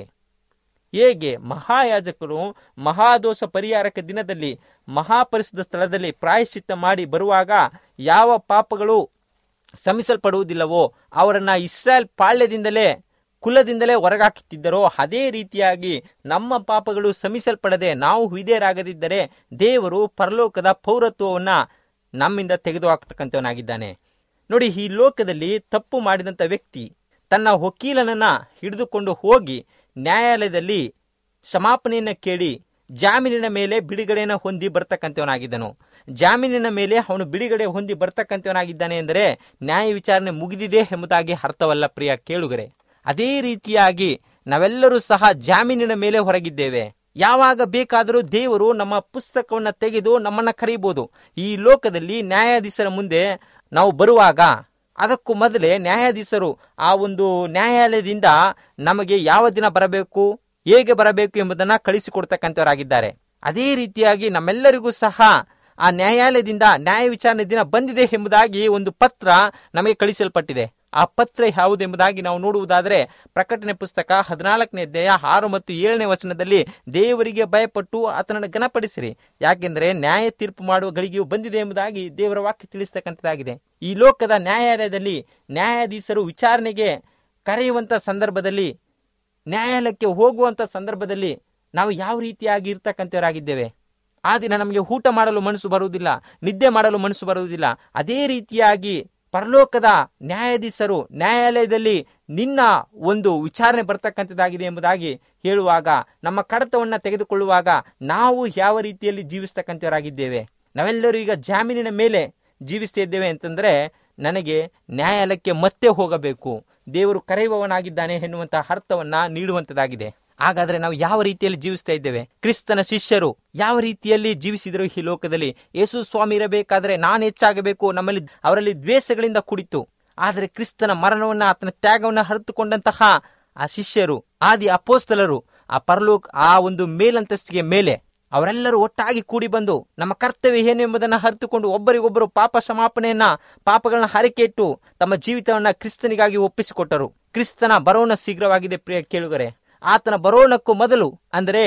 ಹೇಗೆ ಮಹಾಯಾಜಕರು ಮಹಾದೋಷ ಪರಿಹಾರಕ ದಿನದಲ್ಲಿ ಮಹಾಪರಿಶುದ್ಧ ಸ್ಥಳದಲ್ಲಿ ಪ್ರಾಯಶ್ಚಿತ್ತ ಮಾಡಿ ಬರುವಾಗ ಯಾವ ಪಾಪಗಳು ಶ್ರಮಿಸಲ್ಪಡುವುದಿಲ್ಲವೋ ಅವರನ್ನ ಇಸ್ರಾಯೇಲ್ ಪಾಳ್ಯದಿಂದಲೇ ಕುಲದಿಂದಲೇ ಹೊರಗಾಕುತ್ತಿದ್ದರೋ ಅದೇ ರೀತಿಯಾಗಿ ನಮ್ಮ ಪಾಪಗಳು ಶ್ರಮಿಸಲ್ಪಡದೆ ನಾವು ವಿಧೇಯರಾಗದಿದ್ದರೆ ದೇವರು ಪರಲೋಕದ ಪೌರತ್ವವನ್ನ ನಮ್ಮಿಂದ ತೆಗೆದುಹಾಕ್ತಕ್ಕಂಥವನಾಗಿದ್ದಾನೆ ನೋಡಿ ಈ ಲೋಕದಲ್ಲಿ ತಪ್ಪು ಮಾಡಿದಂಥ ವ್ಯಕ್ತಿ ತನ್ನ ವಕೀಲನನ್ನ ಹಿಡಿದುಕೊಂಡು ಹೋಗಿ ನ್ಯಾಯಾಲಯದಲ್ಲಿ ಕ್ಷಮಾಪಣೆಯನ್ನು ಕೇಳಿ ಜಾಮೀನಿನ ಮೇಲೆ ಬಿಡುಗಡೆಯನ್ನು ಹೊಂದಿ ಬರ್ತಕ್ಕಂಥವನಾಗಿದ್ದನು ಜಾಮೀನಿನ ಮೇಲೆ ಅವನು ಬಿಡುಗಡೆ ಹೊಂದಿ ಬರ್ತಕ್ಕಂಥವನಾಗಿದ್ದಾನೆ ಎಂದರೆ ನ್ಯಾಯ ವಿಚಾರಣೆ ಮುಗಿದಿದೆ ಎಂಬುದಾಗಿ ಅರ್ಥವಲ್ಲ ಪ್ರಿಯ ಕೇಳುಗರೆ ಅದೇ ರೀತಿಯಾಗಿ ನಾವೆಲ್ಲರೂ ಸಹ ಜಾಮೀನಿನ ಮೇಲೆ ಹೊರಗಿದ್ದೇವೆ ಯಾವಾಗ ಬೇಕಾದರೂ ದೇವರು ನಮ್ಮ ಪುಸ್ತಕವನ್ನ ತೆಗೆದು ನಮ್ಮನ್ನ ಕರೀಬಹುದು ಈ ಲೋಕದಲ್ಲಿ ನ್ಯಾಯಾಧೀಶರ ಮುಂದೆ ನಾವು ಬರುವಾಗ ಅದಕ್ಕೂ ಮೊದಲೇ ನ್ಯಾಯಾಧೀಶರು ಆ ಒಂದು ನ್ಯಾಯಾಲಯದಿಂದ ನಮಗೆ ಯಾವ ದಿನ ಬರಬೇಕು ಹೇಗೆ ಬರಬೇಕು ಎಂಬುದನ್ನ ಕಳಿಸಿಕೊಡ್ತಕ್ಕಂಥವರಾಗಿದ್ದಾರೆ ಅದೇ ರೀತಿಯಾಗಿ ನಮ್ಮೆಲ್ಲರಿಗೂ ಸಹ ಆ ನ್ಯಾಯಾಲಯದಿಂದ ನ್ಯಾಯ ವಿಚಾರಣೆ ದಿನ ಬಂದಿದೆ ಎಂಬುದಾಗಿ ಒಂದು ಪತ್ರ ನಮಗೆ ಕಳಿಸಲ್ಪಟ್ಟಿದೆ ಆ ಪತ್ರ ಯಾವುದೆಂಬುದಾಗಿ ನಾವು ನೋಡುವುದಾದರೆ ಪ್ರಕಟಣೆ ಪುಸ್ತಕ ಹದಿನಾಲ್ಕನೇ ಅಧ್ಯಾಯ ಆರು ಮತ್ತು ಏಳನೇ ವಚನದಲ್ಲಿ ದೇವರಿಗೆ ಭಯಪಟ್ಟು ಆತನನ್ನು ಗಣಪಡಿಸಿರಿ ಯಾಕೆಂದರೆ ನ್ಯಾಯ ತೀರ್ಪು ಮಾಡುವ ಗಳಿಗೆಯು ಬಂದಿದೆ ಎಂಬುದಾಗಿ ದೇವರ ವಾಕ್ಯ ತಿಳಿಸ್ತಕ್ಕಂಥದ್ದಾಗಿದೆ ಈ ಲೋಕದ ನ್ಯಾಯಾಲಯದಲ್ಲಿ ನ್ಯಾಯಾಧೀಶರು ವಿಚಾರಣೆಗೆ ಕರೆಯುವಂತ ಸಂದರ್ಭದಲ್ಲಿ ನ್ಯಾಯಾಲಯಕ್ಕೆ ಹೋಗುವಂತ ಸಂದರ್ಭದಲ್ಲಿ ನಾವು ಯಾವ ರೀತಿಯಾಗಿ ಇರ್ತಕ್ಕಂಥವರಾಗಿದ್ದೇವೆ ಆ ದಿನ ನಮಗೆ ಊಟ ಮಾಡಲು ಮನಸ್ಸು ಬರುವುದಿಲ್ಲ ನಿದ್ದೆ ಮಾಡಲು ಮನಸ್ಸು ಬರುವುದಿಲ್ಲ ಅದೇ ರೀತಿಯಾಗಿ ಪರಲೋಕದ ನ್ಯಾಯಾಧೀಶರು ನ್ಯಾಯಾಲಯದಲ್ಲಿ ನಿನ್ನ ಒಂದು ವಿಚಾರಣೆ ಬರ್ತಕ್ಕಂಥದ್ದಾಗಿದೆ ಎಂಬುದಾಗಿ ಹೇಳುವಾಗ ನಮ್ಮ ಕಡತವನ್ನ ತೆಗೆದುಕೊಳ್ಳುವಾಗ ನಾವು ಯಾವ ರೀತಿಯಲ್ಲಿ ಜೀವಿಸ್ತಕ್ಕಂಥವರಾಗಿದ್ದೇವೆ ನಾವೆಲ್ಲರೂ ಈಗ ಜಾಮೀನಿನ ಮೇಲೆ ಜೀವಿಸ್ತಾ ಇದ್ದೇವೆ ಅಂತಂದ್ರೆ ನನಗೆ ನ್ಯಾಯಾಲಯಕ್ಕೆ ಮತ್ತೆ ಹೋಗಬೇಕು ದೇವರು ಕರೆಯುವವನಾಗಿದ್ದಾನೆ ಎನ್ನುವಂತಹ ಅರ್ಥವನ್ನ ನೀಡುವಂತದಾಗಿದೆ ಹಾಗಾದ್ರೆ ನಾವು ಯಾವ ರೀತಿಯಲ್ಲಿ ಜೀವಿಸ್ತಾ ಇದ್ದೇವೆ ಕ್ರಿಸ್ತನ ಶಿಷ್ಯರು ಯಾವ ರೀತಿಯಲ್ಲಿ ಜೀವಿಸಿದರು ಈ ಲೋಕದಲ್ಲಿ ಯೇಸು ಸ್ವಾಮಿ ಇರಬೇಕಾದ್ರೆ ನಾನು ಹೆಚ್ಚಾಗಬೇಕು ನಮ್ಮಲ್ಲಿ ಅವರಲ್ಲಿ ದ್ವೇಷಗಳಿಂದ ಕುಡಿತು ಆದರೆ ಕ್ರಿಸ್ತನ ಮರಣವನ್ನ ಆತನ ತ್ಯಾಗವನ್ನ ಹರಿತುಕೊಂಡಂತಹ ಆ ಶಿಷ್ಯರು ಆದಿ ಅಪೋಸ್ತಲರು ಆ ಪರಲೋಕ್ ಆ ಒಂದು ಮೇಲಂತಸ್ತಿಗೆ ಮೇಲೆ ಅವರೆಲ್ಲರೂ ಒಟ್ಟಾಗಿ ಕೂಡಿ ಬಂದು ನಮ್ಮ ಕರ್ತವ್ಯ ಏನು ಎಂಬುದನ್ನು ಅರಿತುಕೊಂಡು ಒಬ್ಬರಿಗೊಬ್ಬರು ಪಾಪ ಕ್ಷಮಾಪಣೆಯನ್ನ ಪಾಪಗಳನ್ನ ಹರಕೆ ಇಟ್ಟು ತಮ್ಮ ಜೀವಿತವನ್ನ ಕ್ರಿಸ್ತನಿಗಾಗಿ ಒಪ್ಪಿಸಿಕೊಟ್ಟರು ಕ್ರಿಸ್ತನ ಬರೋಣ ಶೀಘ್ರವಾಗಿದೆ ಪ್ರಿಯ ಕೇಳುಗರೆ ಆತನ ಬರೋಣಕ್ಕೂ ಮೊದಲು ಅಂದರೆ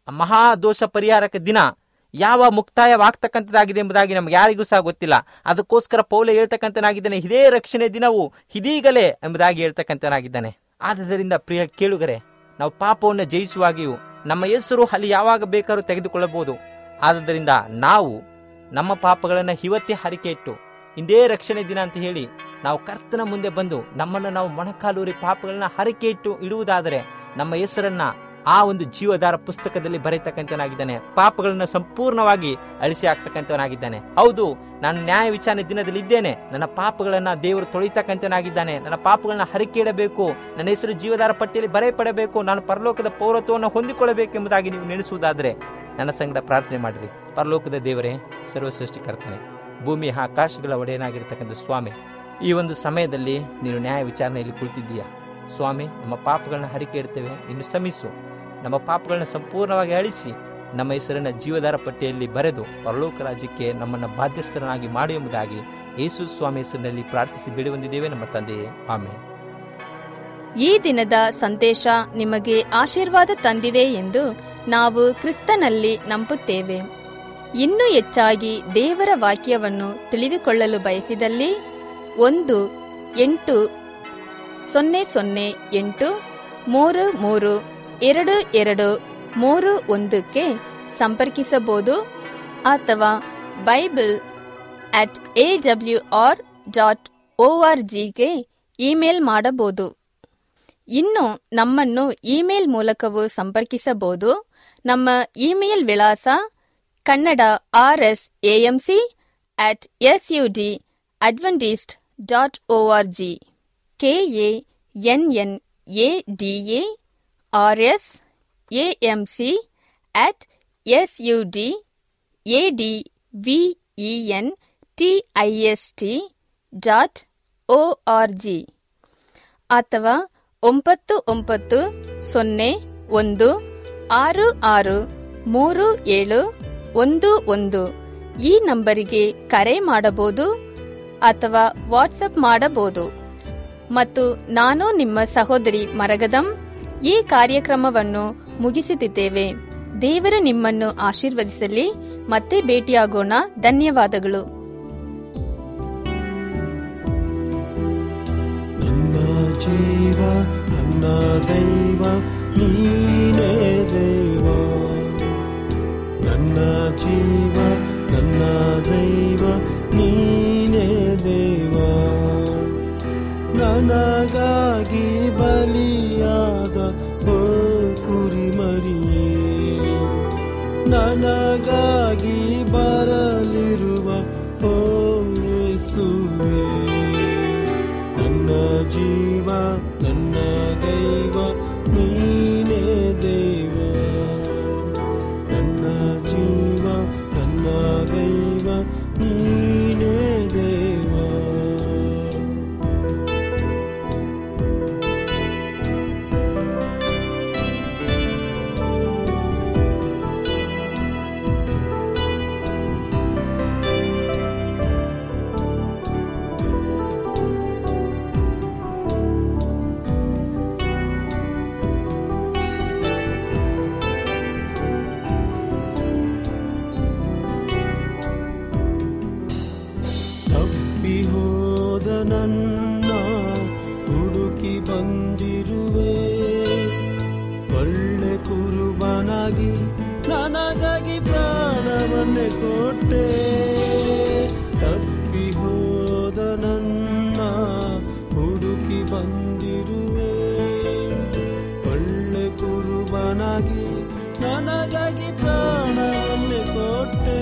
ಮಹಾದೋಷ ಪರಿಹಾರಕ ದಿನ ಯಾವ ಮುಕ್ತಾಯವಾಗ್ತಕ್ಕಂಥದ್ದಾಗಿದೆ ಎಂಬುದಾಗಿ ನಮ್ಗೆ ಯಾರಿಗೂ ಸಹ ಗೊತ್ತಿಲ್ಲ ಅದಕ್ಕೋಸ್ಕರ ಪೌಲ ಹೇಳ್ತಕ್ಕಂಥನಾಗಿದ್ದಾನೆ ಇದೇ ರಕ್ಷಣೆ ದಿನವು ಇದೀಗಲೇ ಎಂಬುದಾಗಿ ಹೇಳ್ತಕ್ಕಂಥನಾಗಿದ್ದಾನೆ ಆದ್ದರಿಂದ ಪ್ರಿಯ ಕೇಳುಗರೆ ನಾವು ಪಾಪವನ್ನು ಜಯಿಸುವಾಗಿಯೂ ನಮ್ಮ ಹೆಸರು ಅಲ್ಲಿ ಯಾವಾಗ ಬೇಕಾದ್ರೂ ತೆಗೆದುಕೊಳ್ಳಬಹುದು ಆದ್ದರಿಂದ ನಾವು ನಮ್ಮ ಪಾಪಗಳನ್ನು ಇವತ್ತೇ ಹರಿಕೆ ಇಟ್ಟು ಇಂದೇ ರಕ್ಷಣೆ ದಿನ ಅಂತ ಹೇಳಿ ನಾವು ಕರ್ತನ ಮುಂದೆ ಬಂದು ನಮ್ಮನ್ನು ನಾವು ಮೊಣಕಾಲೂರಿ ಪಾಪಗಳನ್ನ ಹರಕೆ ಇಟ್ಟು ಇಡುವುದಾದರೆ ನಮ್ಮ ಹೆಸರನ್ನ ಆ ಒಂದು ಜೀವಧಾರ ಪುಸ್ತಕದಲ್ಲಿ ಬರೀತಕ್ಕಂಥವನಾಗಿದ್ದಾನೆ ಪಾಪಗಳನ್ನ ಸಂಪೂರ್ಣವಾಗಿ ಅಳಿಸಿ ಹಾಕ್ತಕ್ಕಂಥವನಾಗಿದ್ದಾನೆ ಹೌದು ನಾನು ನ್ಯಾಯ ವಿಚಾರಣೆ ದಿನದಲ್ಲಿ ಇದ್ದೇನೆ ನನ್ನ ಪಾಪಗಳನ್ನ ದೇವರು ತೊಳಿತಕ್ಕಂಥವನಾಗಿದ್ದಾನೆ ನನ್ನ ಪಾಪಗಳನ್ನ ಹರಿಕೆ ಇಡಬೇಕು ನನ್ನ ಹೆಸರು ಜೀವಧಾರ ಪಟ್ಟಿಯಲ್ಲಿ ಬರೆಯಪಡಬೇಕು ನಾನು ಪರಲೋಕದ ಪೌರತ್ವವನ್ನು ಹೊಂದಿಕೊಳ್ಳಬೇಕೆಂಬುದಾಗಿ ನೀವು ನೆನೆಸುವುದಾದ್ರೆ ನನ್ನ ಸಂಗಡ ಪ್ರಾರ್ಥನೆ ಮಾಡಿರಿ ಪರಲೋಕದ ದೇವರೇ ಸರ್ವ ಸೃಷ್ಟಿಕರ್ತನೆ ಭೂಮಿ ಆಕಾಶಗಳ ಒಡೆಯನಾಗಿರ್ತಕ್ಕಂಥ ಸ್ವಾಮಿ ಈ ಒಂದು ಸಮಯದಲ್ಲಿ ನೀನು ನ್ಯಾಯ ವಿಚಾರಣೆಯಲ್ಲಿ ಕುಳಿತಿದ್ದೀಯಾ ಸ್ವಾಮಿ ನಮ್ಮ ಪಾಪಗಳನ್ನ ಹರಿಕೆ ಇಡ್ತೇವೆ ಇನ್ನು ಶ್ರಮಿಸು ನಮ್ಮ ಪಾಪಗಳನ್ನ ಸಂಪೂರ್ಣವಾಗಿ ಅಳಿಸಿ ನಮ್ಮ ಹೆಸರನ್ನ ಜೀವಧಾರ ಪಟ್ಟಿಯಲ್ಲಿ ಬರೆದು ಪರಲೋಕ ರಾಜ್ಯಕ್ಕೆ ನಮ್ಮನ್ನು ಬಾಧ್ಯಸ್ಥರನ್ನಾಗಿ ಮಾಡಿ ಎಂಬುದಾಗಿ ಯೇಸು ಸ್ವಾಮಿ ಹೆಸರಿನಲ್ಲಿ ಪ್ರಾರ್ಥಿಸಿ ಬೇಡಿ ಬಂದಿದ್ದೇವೆ ನಮ್ಮ ತಂದೆಯೇ ಆಮೇಲೆ ಈ ದಿನದ ಸಂದೇಶ ನಿಮಗೆ ಆಶೀರ್ವಾದ ತಂದಿದೆ ಎಂದು ನಾವು ಕ್ರಿಸ್ತನಲ್ಲಿ ನಂಬುತ್ತೇವೆ ಇನ್ನೂ ಹೆಚ್ಚಾಗಿ ದೇವರ ವಾಕ್ಯವನ್ನು ತಿಳಿದುಕೊಳ್ಳಲು ಬಯಸಿದಲ್ಲಿ ಒಂದು ಎಂಟು ಸೊನ್ನೆ ಸೊನ್ನೆ ಎಂಟು ಮೂರು ಮೂರು ಎರಡು ಎರಡು ಮೂರು ಒಂದಕ್ಕೆ ಸಂಪರ್ಕಿಸಬಹುದು ಅಥವಾ Bible at A W R dot O R ಜಿಗೆ ಇಮೇಲ್ ಮಾಡಬಹುದು ಇನ್ನು ನಮ್ಮನ್ನು ಇಮೇಲ್ ಮೂಲಕವೂ ಸಂಪರ್ಕಿಸಬಹುದು ನಮ್ಮ ಇಮೇಲ್ ವಿಳಾಸ Kannada R S AMC at S U D Adventist dot O R G K A N N A D A R S AMC at S U D A D V E N T I S T dot O R G ಅಥವಾ ಒಂಬತ್ತು ಒಂಬತ್ತು ಸೊನ್ನೆ ಒಂದು ಆರು ಆರು ಮೂರು ಏಳು ಒಂದು ಒಂದು ಈ ನಂಬರಿಗೆ ಕರೆ ಮಾಡಬಹುದು ಅಥವಾ ವಾಟ್ಸಪ್ ಮಾಡಬಹುದು ಮತ್ತು ನಾನು ನಿಮ್ಮ ಸಹೋದರಿ ಮರಗದಂ ಈ ಕಾರ್ಯಕ್ರಮವನ್ನು ಮುಗಿಸುತ್ತಿದ್ದೇವೆ ದೇವರು ನಿಮ್ಮನ್ನು ಆಶೀರ್ವದಿಸಲಿ ಮತ್ತೆ ಭೇಟಿಯಾಗೋಣ ಧನ್ಯವಾದಗಳು ನನ್ನ ಜೀವ ನನ್ನ ದೈವ ನೀನೇ ದೇವ ನನ್ನ ಜೀವ ನನ್ನ ದೈವ ನೀನೇ ದೇವ ನನಗಾಗಿ ಬಲಿಯಾದ ಓ ಕುರಿಮರಿಯೇ ನನಗಾಗಿ ಬರಲಿರುವ ಓ ಯೇಸುವೇ ನನ್ನ ಜೀವ ನನ್ನ ದೈವ ನೀನೇ ದೇವ ನನ್ನ ಜೀವ ನನ್ನ ದೈವ ನೀನೇ ದೇವ ತಪ್ಪಿ ಹೋದ ನನ್ನ ಹುಡುಕಿ ಬಂದಿರುವೆ ಒಳ್ಳೆ ಕುರುಬನಾಗಿ ನನಗಾಗಿ ಪ್ರಾಣವನ್ನೇ ಕೊಟ್ಟೆ ತಪ್ಪಿ ಹೋದ ನನ್ನ ಹುಡುಕಿ ಬಂದಿರುವೆ ಒಳ್ಳೆ ಕುರುಬನಾಗಿ ನನಗಾಗಿ ಪ್ರಾಣವನ್ನೇ ಕೊಟ್ಟೆ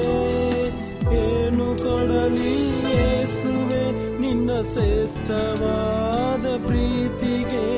ಏನು ಕೊಡಲಿ ಯೇಸುವೆ ನಿನ್ನ ಶ್ರೇಷ್ಠವಾದ ಪ್ರೀತಿಗೆ